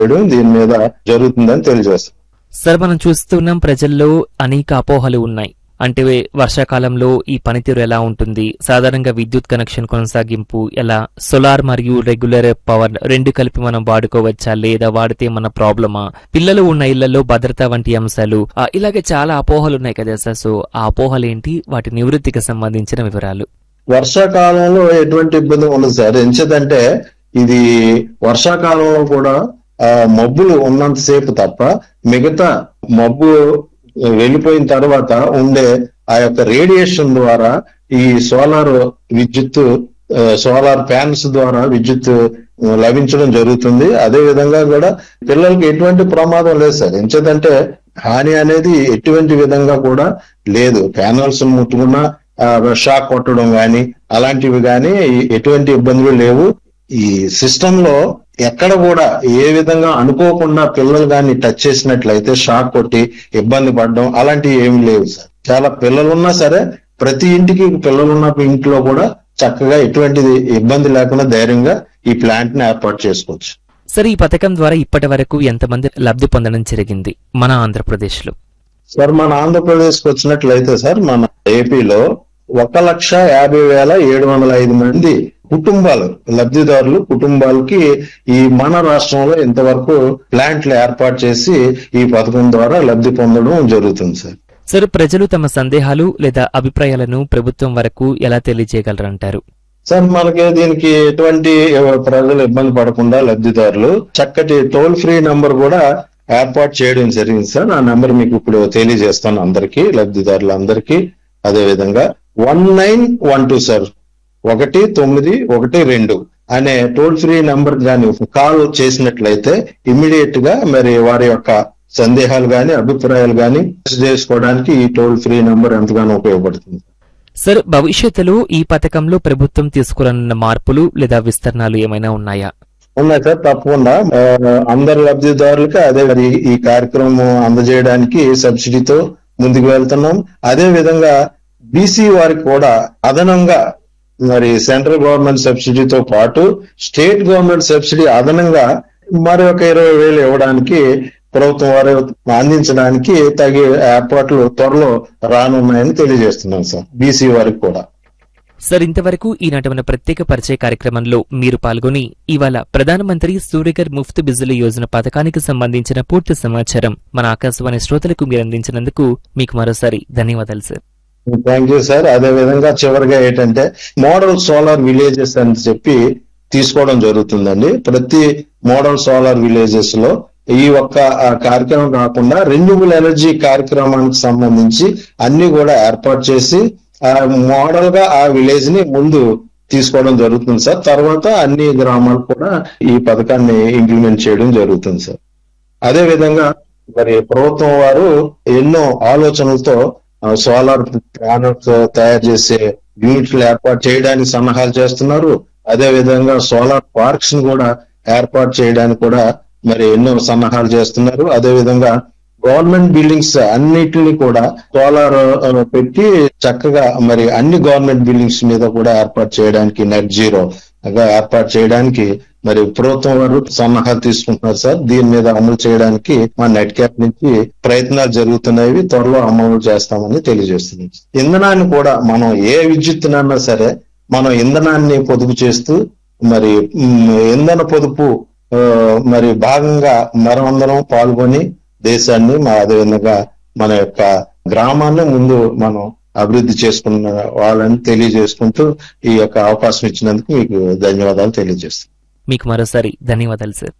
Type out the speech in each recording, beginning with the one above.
చేయడం దీని మీద జరుగుతుందని తెలియజేస్తాం సార్ మనం చూస్తున్నాం ప్రజల్లో అనేక అపోహలు ఉన్నాయి అంటే వర్షాకాలంలో ఈ పనితీరు ఎలా ఉంటుంది సాధారణంగా విద్యుత్ కనెక్షన్ కొనసాగింపు ఎలా సోలార్ మరియు రెగ్యులర్ పవర్ రెండు కలిపి మనం వాడుకోవచ్చా లేదా వాడితే మన ప్రాబ్లమా పిల్లలు ఉన్న ఇళ్లలో భద్రత వంటి అంశాలు ఆ, ఇలాగే చాలా అపోహలు ఉన్నాయి కదా సార్ సో ఆ అపోహలు ఏంటి వాటి నివృత్తికి సంబంధించిన వివరాలు వర్షాకాలంలో ఎటువంటి ఇబ్బంది ఉండదు సార్ ఎంచేదంటే ఇది వర్షాకాలంలో కూడా ఆ, మబ్బులు ఉన్నంతసేపు తప్ప మిగతా మబ్బు వెళ్ళిపోయిన తర్వాత ఉండే ఆ యొక్క రేడియేషన్ ద్వారా ఈ సోలార్ విద్యుత్ ఆ, సోలార్ ప్యానల్స్ ద్వారా విద్యుత్ లభించడం జరుగుతుంది అదే విధంగా కూడా పిల్లలకి ఎటువంటి ప్రమాదం లేదు సార్ ఎంచేదంటే హాని అనేది ఎటువంటి విధంగా కూడా లేదు ప్యానల్స్ ముట్టుకున్నా ఆ, షాక్ కొట్టడం గాని అలాంటివి గాని ఎటువంటి ఇబ్బందులు లేవు ఈ సిస్టమ్ లో ఎక్కడ కూడా ఏ విధంగా అనుకోకుండా పిల్లలు గాని టచ్ చేసినట్లయితే షాక్ కొట్టి ఇబ్బంది పడడం అలాంటివి ఏమి లేవు సార్ చాలా పిల్లలు ఉన్నా సరే ప్రతి ఇంటికి పిల్లలు ఉన్న ఇంట్లో కూడా చక్కగా ఎటువంటిది ఇబ్బంది లేకుండా ధైర్యంగా ఈ ప్లాంట్ ని ఏర్పాటు చేసుకోవచ్చు సార్ ఈ పథకం ద్వారా ఇప్పటి వరకు ఎంతమంది లబ్ధి పొందడం జరిగింది మన ఆంధ్రప్రదేశ్లో సార్ మన ఆంధ్రప్రదేశ్ కి వచ్చినట్లయితే సార్ మన ఏపీలో ఒక లక్ష యాభై వేల ఏడు వందల ఐదు మంది కుటుంబాలు లబ్ధిదారులు కుటుంబాలకి ఈ మన రాష్ట్రంలో ఇంతవరకు ప్లాంట్లు ఏర్పాటు చేసి ఈ పథకం ద్వారా లబ్ధి పొందడం జరుగుతుంది సార్ సార్ ప్రజలు తమ సందేహాలు లేదా అభిప్రాయాలను ప్రభుత్వం వరకు ఎలా తెలియజేయగలరంటారు సార్ మనకి దీనికి ఎటువంటి ప్రజలు ఇబ్బంది పడకుండా లబ్ధిదారులు చక్కటి టోల్ ఫ్రీ నంబర్ కూడా ఏర్పాటు చేయడం జరిగింది సార్ ఆ నంబర్ మీకు ఇప్పుడు తెలియజేస్తాను అందరికీ లబ్ధిదారులందరికీ అదే విధంగా one nine one two sir ఒకటి తొమ్మిది ఒకటి రెండు అనే టోల్ ఫ్రీ నంబర్ గాని కాల్ చేసినట్లయితే ఇమ్మీడియట్ గా మరి వారి యొక్క సందేహాలు గాని అభిప్రాయాలు గాని చేసుకోవడానికి ఈ టోల్ ఫ్రీ నంబర్ ఎంతగానో ఉపయోగపడుతుంది సార్ భవిష్యత్తులో ఈ పథకంలో ప్రభుత్వం తీసుకురానున్న మార్పులు లేదా విస్తరణలు ఏమైనా ఉన్నాయా ఉన్నాయి సార్ తప్పకుండా ఆ, అందరు లబ్ధిదారులకి అదే మరి ఈ కార్యక్రమం అందజేయడానికి సబ్సిడీతో ముందుకు వెళ్తున్నాం అదే విధంగా బీసీ వారికి కూడా అదనంగా మరి సెంట్రల్ గవర్నమెంట్ సబ్సిడీతో పాటు స్టేట్ గవర్నమెంట్ సబ్సిడీ అదనంగా మరి ఒక ఇరవై వేలు ఇవ్వడానికి ప్రభుత్వం వారు అందించడానికి తగి ఏర్పాట్లు త్వరలో రానున్నాయని తెలియజేస్తున్నాం సార్ బీసీ వారికి కూడా సార్ ఇంతవరకు ఈనాటి మన ప్రత్యేక పరిచయ కార్యక్రమంలో మీరు పాల్గొని ఇవాళ ప్రధానమంత్రి సూర్యగర్ ముఫ్త్ బిజులు యోజన పథకానికి సంబంధించిన పూర్తి సమాచారం మన ఆకాశవాణి శ్రోతలకు మీరు అందించినందుకు మీకు మరోసారి ధన్యవాదాలు సార్ థ్యాంక్ యూ సార్ అదే విధంగా చివరిగా ఏంటంటే మోడల్ సోలార్ విలేజెస్ అని చెప్పి తీసుకోవడం జరుగుతుందండి ప్రతి మోడల్ సోలార్ విలేజెస్ లో ఈ ఒక్క ఆ, కార్యక్రమం కాకుండా రెన్యూబుల్ ఎనర్జీ కార్యక్రమానికి సంబంధించి అన్ని కూడా ఏర్పాటు చేసి ఆ మోడల్ గా ఆ విలేజ్ ని ముందు తీసుకోవడం జరుగుతుంది సార్ తర్వాత అన్ని గ్రామాలు కూడా ఈ పథకాన్ని ఇంప్లిమెంట్ చేయడం జరుగుతుంది సార్ అదే విధంగా మరి ప్రభుత్వం వారు ఎన్నో ఆలోచనలతో ఆ, సోలార్ ప్యానల్స్ తయారు చేసే యూనిట్లు ఏర్పాటు చేయడానికి సన్నాహాలు చేస్తున్నారు అదే విధంగా సోలార్ పార్క్స్ ని కూడా ఏర్పాటు చేయడానికి కూడా మరి ఎన్నో సన్నాహాలు చేస్తున్నారు అదే విధంగా గవర్నమెంట్ బిల్డింగ్స్ అన్నిటిని కూడా సోలార్ ఆ, పెట్టి చక్కగా మరి అన్ని గవర్నమెంట్ బిల్డింగ్స్ మీద కూడా ఏర్పాటు చేయడానికి నెట్ జీరో గా ఏర్పాటు చేయడానికి మరి ప్రభుత్వం వారు సన్నాహాలు తీసుకుంటున్నారు సార్ దీని మీద అమలు చేయడానికి మా నెట్ క్యాప్ నుంచి ప్రయత్నాలు జరుగుతున్నాయి త్వరలో అమలు చేస్తామని తెలియజేస్తుంది ఇంధనాన్ని కూడా మనం ఏ విద్యుత్తునన్నా సరే మనం ఇంధనాన్ని పొదుపు చేస్తూ మరి మ్, ఇంధన పొదుపు ఆ, మరి భాగంగా మరమందరం పాల్గొని దేశాన్ని మా అదేవిధంగా మన యొక్క గ్రామాన్ని ముందు మనం అభివృద్ధి చేసుకున్న వాళ్ళని తెలియజేసుకుంటూ ఈ యొక్క అవకాశం ఇచ్చినందుకు మీకు ధన్యవాదాలు తెలియజేస్తాను మీకు మరోసారి ధన్యవాదాలు సార్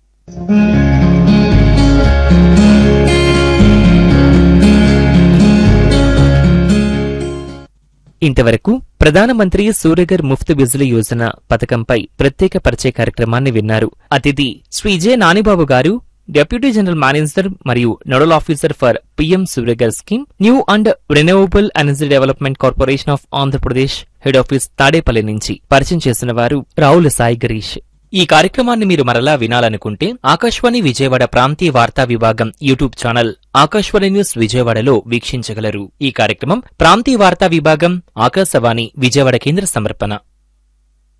ఇంతవరకు ప్రధానమంత్రి సూర్యగర్ ముఫ్త్ బిజ్లీ యోజన పథకంపై ప్రత్యేక పరిచయ కార్యక్రమాన్ని విన్నారు అతిథి Shri J Nanibabu garu deputy general manager మరియు nodal officer for PM Suryaghar scheme new and renewable energy development corporation of Andhra Pradesh head office Tadepalli నుంచి పరిచయం చేసిన వారు రావుల సాయి గిరీష్ ఈ కార్యక్రమాన్ని మీరు మరలా వినాలనుకుంటే ఆకాశవాణి విజయవాడ ప్రాంతీయ వార్తా విభాగం యూట్యూబ్ ఛానల్ ఆకాశవాణి న్యూస్ విజయవాడలో వీక్షించగలరు ఈ కార్యక్రమం ప్రాంతీయ వార్తా విభాగం ఆకాశవాణి విజయవాడ కేంద్ర సమర్పణ